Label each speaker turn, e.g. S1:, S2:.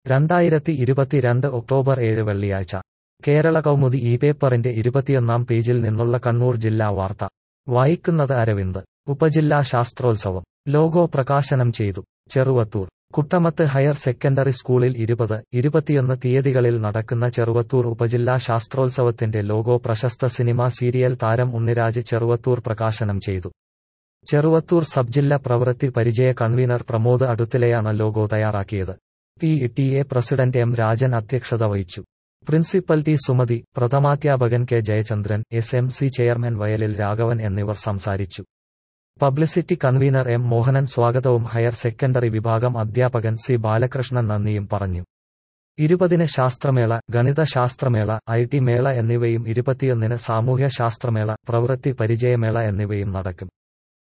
S1: രണ്ടായിരത്തി ഇരുപത്തിരണ്ട് ഒക്ടോബർ ഏഴ് വെള്ളിയാഴ്ച കേരള കൗമുദി ഈ പേപ്പറിന്റെ ഇരുപത്തിയൊന്നാം പേജിൽ നിന്നുള്ള കണ്ണൂർ ജില്ലാ വാർത്ത വായിക്കുന്നത് അരവിന്ദ് ഉപജില്ലാ ശാസ്ത്രോത്സവം ലോഗോ പ്രകാശനം ചെയ്തു ചെറുവത്തൂർ കുട്ടമത്ത് ഹയർ സെക്കൻഡറി സ്കൂളിൽ ഇരുപത് ഇരുപത്തിയൊന്ന് തീയതികളിൽ നടക്കുന്ന ചെറുവത്തൂർ ഉപജില്ലാ ശാസ്ത്രോത്സവത്തിന്റെ ലോഗോ പ്രശസ്ത സിനിമാ സീരിയൽ താരം ഉണ്ണിരാജ് ചെറുവത്തൂർ പ്രകാശനം ചെയ്തു ചെറുവത്തൂർ സബ് ജില്ലാ പ്രവൃത്തി പരിചയ കൺവീനർ പ്രമോദ് അടുത്തിലെയാണ് ലോഗോ തയ്യാറാക്കിയത് P T A president M Rajan അധ്യക്ഷത വഹിച്ചു പ്രിൻസിപ്പൽ ടി സുമതി പ്രഥമാധ്യാപകൻ K Jayachandran S M C chairman വയലിൽ രാഘവൻ എന്നിവർ സംസാരിച്ചു പബ്ലിസിറ്റി കൺവീനർ എം മോഹനൻ സ്വാഗതവും ഹയർ സെക്കൻഡറി വിഭാഗം അധ്യാപകൻ സി ബാലകൃഷ്ണൻ നന്ദിയും പറഞ്ഞു ഇരുപതിന് ശാസ്ത്രമേള ഗണിത ശാസ്ത്രമേള ഐ ടി മേള എന്നിവയും ഇരുപത്തിയൊന്നിന് സാമൂഹ്യ ശാസ്ത്രമേള പ്രവൃത്തി പരിചയമേള എന്നിവയും നടക്കും